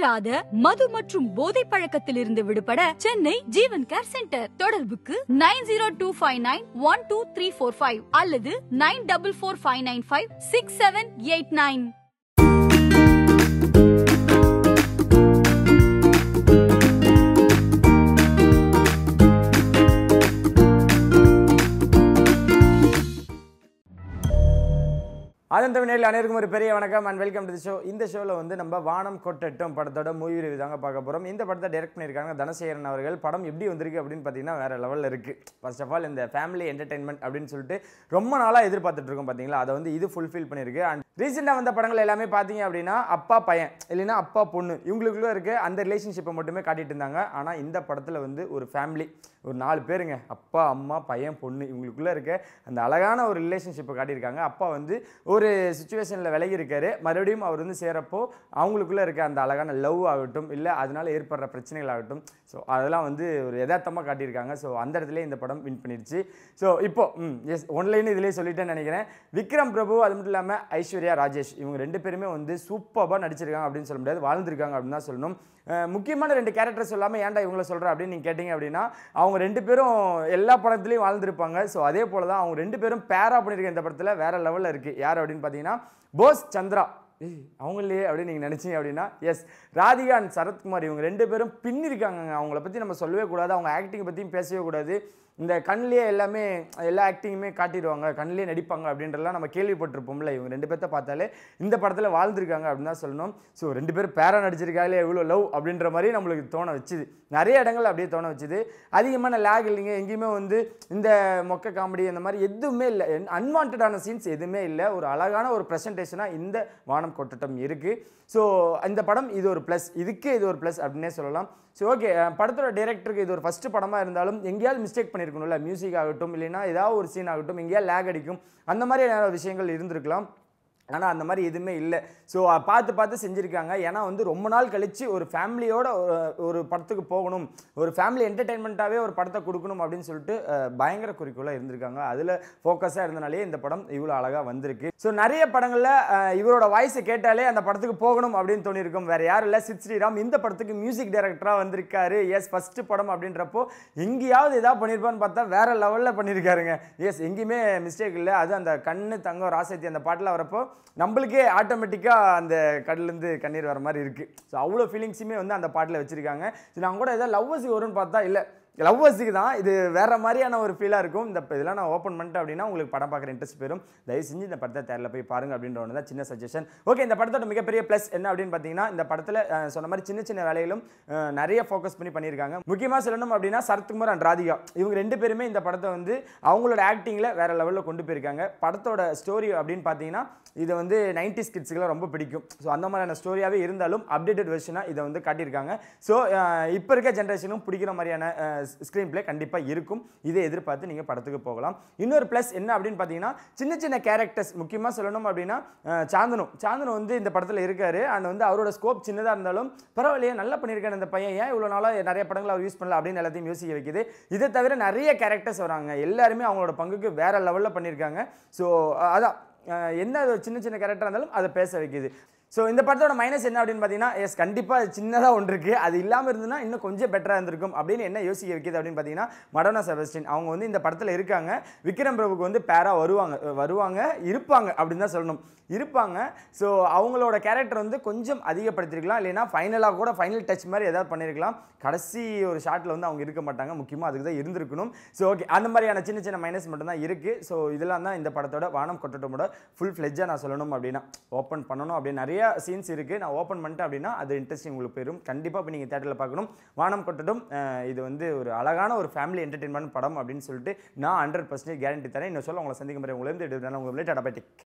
தீராத மது மற்றும் போதை பழக்கத்திலிருந்து விடுபட சென்னை ஜீவன் கேர் சென்டர் தொடர்புக்கு nine zero two five nine one two three four five அல்லது nine double four five nine five six seven eight nine அதன் தமிழில் அனைவருக்கும் ஒரு பெரிய வணக்கம் அண்ட் வெல்கம் டு ஷோ இந்த ஷோவில் வந்து நம்ம வானம் கொட்டட்டும் படத்தோட மூவி ரிவ்யூ தாங்க பார்க்க போகிறோம் இந்த படத்தை டைரக்ட் பண்ணியிருக்காங்க தனசேகரன் அவர்கள் படம் எப்படி வந்திருக்கு அப்படின்னு பார்த்தீங்கன்னா வேறு லெவலில் இருக்குது ஃபர்ஸ்ட் ஆஃப் ஆல் இந்த ஃபேமிலி என்டர்டைன்மெண்ட் அப்படின்னு சொல்லிட்டு ரொம்ப நாளாக எதிர்பார்த்துட்டு இருக்கோம் பார்த்தீங்களா அதை வந்து இது ஃபுல்ஃபில் பண்ணியிருக்கு அண்ட் ரீசெண்டாக வந்த படங்கள் எல்லாமே பார்த்தீங்க அப்படின்னா அப்பா பையன் இல்லைன்னா அப்பா பொண்ணு இவங்களுக்குள்ள இருக்க அந்த ரிலேஷன்ஷிப்பை மட்டுமே காட்டிட்டு இருந்தாங்க ஆனால் இந்த படத்தில் வந்து ஒரு ஃபேமிலி ஒரு நாலு பேருங்க அப்பா அம்மா பையன் பொண்ணு இவங்களுக்குள்ள இருக்க அந்த அழகான ஒரு ரிலேஷன்ஷிப்பை காட்டியிருக்காங்க அப்பா வந்து ஒரு சுச்சுவேஷனில் விலகி இருக்காரு மறுபடியும் அவர் வந்து சேரப்போ அவங்களுக்குள்ள இருக்க அந்த அழகான லவ் ஆகட்டும் இல்லை அதனால ஏற்படுற பிரச்சனைகள் ஆகட்டும் ஸோ அதெல்லாம் வந்து ஒரு யதார்த்தமாக காட்டியிருக்காங்க ஸோ அந்த இடத்துல இந்த படம் வின் பண்ணிடுச்சு ஸோ இப்போ ம் எஸ் ஒன்லைன் இதிலே சொல்லிட்டேன்னு நினைக்கிறேன் விக்ரம் பிரபு அது மட்டும் இல்லாமல் ஐஸ்வர்யா ராஜேஷ் இவங்க ரெண்டு பேருமே வந்து சூப்பராக நடிச்சிருக்காங்க அப்படின்னு சொல்ல முடியாது வாழ்ந்திருக்காங்க அப்படின்னு தான் சொல்லணும் அஹ் முக்கியமான ரெண்டு கேரக்டர் சொல்லாமல் ஏன்டா இவங்கள சொல்கிறேன் அப்படின்னு நீங்கள் கேட்டிங்க அப்படின்னா அவங்க ரெண்டு பேரும் எல்லா படத்துலையும் வாழ்ந்திருப்பாங்க ஸோ அதே போல் தான் அவங்க ரெண்டு பேரும் பேரா பண்ணியிருக்க இந்த படத்தில் வேற லெவலில் இருக்குது யார் அப்படின்னு பார்த்தீங்கன்னா போஸ் சந்திரா ஏய் அவங்களே அப்படின்னு நீங்கள் நினச்சிங்க அப்படின்னா எஸ் ராதிகா அண்ட் சரத்குமார் இவங்க ரெண்டு பேரும் பின்னிருக்காங்க அவங்கள பற்றி நம்ம சொல்லவே கூடாது அவங்க ஆக்டிங் பற்றியும் பேசவே கூடாது இந்த கண்ணிலே எல்லாமே எல்லா ஆக்டிங்குமே காட்டிடுவாங்க கண்ணிலே நடிப்பாங்க அப்படின்றலாம் நம்ம கேள்விப்பட்டிருப்போம்ல இவங்க ரெண்டு பேர்த்த பார்த்தாலே இந்த படத்தில் வாழ்ந்திருக்காங்க அப்படின்னு தான் சொல்லணும் ஸோ ரெண்டு பேரும் பேரா நடிச்சிருக்காங்களே எவ்வளோ லவ் அப்படின்ற மாதிரி நம்மளுக்கு தோண வச்சுது நிறைய இடங்கள் அப்படியே தோண வச்சுது அதிகமான லேக் இல்லைங்க எங்கேயுமே வந்து இந்த மொக்க காமெடி அந்த மாதிரி எதுவுமே இல்லை அன்வான்டான சீன்ஸ் எதுவுமே இல்லை ஒரு அழகான ஒரு ப்ரெசன்டேஷனாக இந்த வானம் கொட்டட்டம் இருக்குது ஸோ இந்த படம் இது ஒரு ப்ளஸ் இதுக்கு இது ஒரு ப்ளஸ் அப்படின்னே சொல்லலாம் ஸோ ஓகே படத்தோட டேரக்டருக்கு இது ஒரு ஃபஸ்ட்டு படமாக இருந்தாலும் எங்கேயாவது மிஸ்டேக் பண்ணியிருக்கணும்ல மியூசிக் ஆகட்டும் இல்லைன்னா ஏதாவது ஒரு சீன் ஆகட்டும் எங்கேயாவது லேக் அடிக்கும் அந்த மாதிரி விஷயங்கள் இருந்திருக்கலாம் ஆனால் அந்த மாதிரி எதுவுமே இல்லை ஸோ பார்த்து பார்த்து செஞ்சுருக்காங்க ஏன்னா வந்து ரொம்ப நாள் கழித்து ஒரு ஃபேமிலியோட ஒரு- ஒரு படத்துக்கு போகணும் ஒரு ஃபேமிலி என்டர்டைன்மெண்ட்டாகவே ஒரு படத்தை கொடுக்கணும் அப்படின்னு சொல்லிட்டு அஹ், பயங்கர குறிக்கோளாக இருந்திருக்காங்க அதில் ஃபோக்கஸாக இருந்தனாலே இந்த படம் இவ்வளோ அழகாக வந்திருக்கு ஸோ நிறைய படங்களில் இவரோட வாய்ஸை கேட்டாலே அந்த படத்துக்கு போகணும் அப்படின்னு தோணியிருக்கும் வேறு யாரும் இல்லை சித் ஸ்ரீராம் இந்த படத்துக்கு மியூசிக் டைரக்டராக வந்திருக்காரு எஸ் ஃபஸ்ட்டு படம் அப்படின்றப்போ எங்கேயாவது ஏதாவது பண்ணியிருப்பான்னு பார்த்தா வேற லெவலில் பண்ணியிருக்காருங்க எஸ் எங்கேயுமே மிஸ்டேக் இல்லை அது அந்த கண்ணு தங்கம் ராசத்தி அந்த பாட்டில் வரப்போ நம்மளுக்கே ஆட்டோமேட்டிக்காக அந்த கடல்லேருந்து கண்ணீர் வர மாதிரி இருக்குது ஸோ அவ்வளோ ஃபீலிங்ஸுமே வந்து அந்த பாட்டில் வச்சுருக்காங்க ஸோ நான் கூட ஏதாவது லவ்வர்ஸுக்கு வரும்னு பார்த்தா இல்லை லவ்வர்ஸுக்கு தான் இது வேற மாதிரியான ஒரு ஃபீலாக இருக்கும் இந்த இதெல்லாம் நான் ஓப்பன் பண்ணிட்டேன் அப்படின்னா உங்களுக்கு படம் பார்க்குற இன்ட்ரெஸ்ட் போயிடும் தயவு செஞ்சு இந்த படத்தை தேரில் போய் பாருங்க அப்படின்ற ஒன்று தான் சின்ன சஜஷன் ஓகே இந்த படத்தோட மிகப்பெரிய ப்ளஸ் என்ன அப்படின்னு பார்த்தீங்கன்னா இந்த படத்தில் அஹ், சொன்ன மாதிரி சின்ன சின்ன வேலைகளும் அஹ், நிறைய ஃபோக்கஸ் பண்ணி பண்ணியிருக்காங்க முக்கியமாக சொல்லணும் அப்படின்னா சரத்குமார் அண்ட் ராதிகா இவங்க ரெண்டு பேருமே இந்த படத்தை வந்து அவங்களோட ஆக்டிங்கில் வேற லெவலில் கொண்டு போயிருக்காங்க படத்தோட ஸ்டோரி அப்படின்னு பார்த்தீங்கன்னா இது வந்து நைன்டி கிட்ஸுக்கெல்லாம் ரொம்ப பிடிக்கும் ஸோ அந்த மாதிரியான ஸ்டோரியாகவே இருந்தாலும் அப்டேட்டட் வெர்ஷனாக இதை வந்து காட்டியிருக்காங்க ஸோ இப்போ இருக்க ஜென்ரேஷனும் பிடிக்கிற மாதிரியான ஸ்க்ரீன் ப்ளே கண்டிப்பாக இருக்கும் இதை எதிர்பார்த்து நீங்கள் படத்துக்கு போகலாம் இன்னொரு ப்ளஸ் என்ன அப்படின்னு பார்த்தீங்கன்னா சின்ன சின்ன கேரக்டர்ஸ் முக்கியமாக சொல்லணும் அப்படின்னா அஹ், சாந்தனு சாந்தனு வந்து இந்த படத்தில் இருக்காரு அண்ட் வந்து அவரோட ஸ்கோப் சின்னதாக இருந்தாலும் பரவாயில்லையே நல்லா பண்ணியிருக்காரு இந்த பையன் ஏன் இவ்வளோ நாளாக நிறைய படங்கள் அவர் யூஸ் பண்ணல அப்படின்னு எல்லாத்தையும் யோசிக்க வைக்குது இதை தவிர நிறைய கேரக்டர்ஸ் வராங்க எல்லாருமே அவங்களோட பங்குக்கு வேற லெவலில் பண்ணியிருக்காங்க ஸோ அதான் அஹ் என்ன ஒரு சின்ன சின்ன கேரக்டர் இருந்தாலும் அதை பேச வைக்குது ஸோ இந்த படத்தோட மைனஸ் என்ன அப்படின்னு பார்த்தீங்கன்னா எஸ் கண்டிப்பாக சின்னதாக ஒன்று இருக்குது அது இல்லாமல் இருந்ததுன்னா இன்னும் கொஞ்சம் பெட்டராக இருந்திருக்கும் அப்படின்னு என்ன யோசிக்க வைக்குது அப்படின்னு பார்த்தீங்கன்னா மடோனா செபஸ்டின் அவங்க வந்து இந்த படத்தில் இருக்காங்க விக்ரம் பிரபுக்கு வந்து பேரா வருவாங்க வருவாங்க இருப்பாங்க அப்படின்னு தான் சொல்லணும் இருப்பாங்க ஸோ அவங்களோட கேரக்டர் வந்து கொஞ்சம் அதிகப்படுத்திருக்கலாம் இல்லைன்னா ஃபைனலாக கூட ஃபைனல் டச் மாதிரி ஏதாவது பண்ணியிருக்கலாம் கடைசி ஒரு ஷாட்டில் வந்து அவங்க இருக்க மாட்டாங்க முக்கியமாக அதுக்கு தான் இருந்திருக்கணும் ஸோ ஓகே அந்த மாதிரியான சின்ன சின்ன மைனஸ் மட்டும் தான் இருக்குது ஸோ இதெல்லாம் தான் இந்த படத்தோட வானம் கொட்டட்டமோட ஃபுல் ஃப்ளெஜ்ஜாக நான் சொல்லணும் அப்படின்னா ஓப்பன் பண்ணணும் அப்படின்னு நிறைய சீன்ஸ் இருக்குது நான் ஓப்பன் பண்ணிட்டேன் அப்படின்னா அது இன்ட்ரெஸ்டிங் உங்களுக்கு போயிடும் கண்டிப்பாக இப்போ நீங்கள் தேட்டரில் பார்க்கணும் வானம் கொட்டட்டும் அஹ், இது வந்து ஒரு அழகான ஒரு ஃபேமிலி என்டர்டெயின்மெண்ட் படம் அப்படின்னு சொல்லிட்டு நான் ஹண்ட்ரட் பர்சன்டேஜ் கேரண்டி தரேன் இன்னும் சொல்ல உங்களை சந்திக்கும் முறை உங்களை இருந்து உங்களை டாடா பை டேக்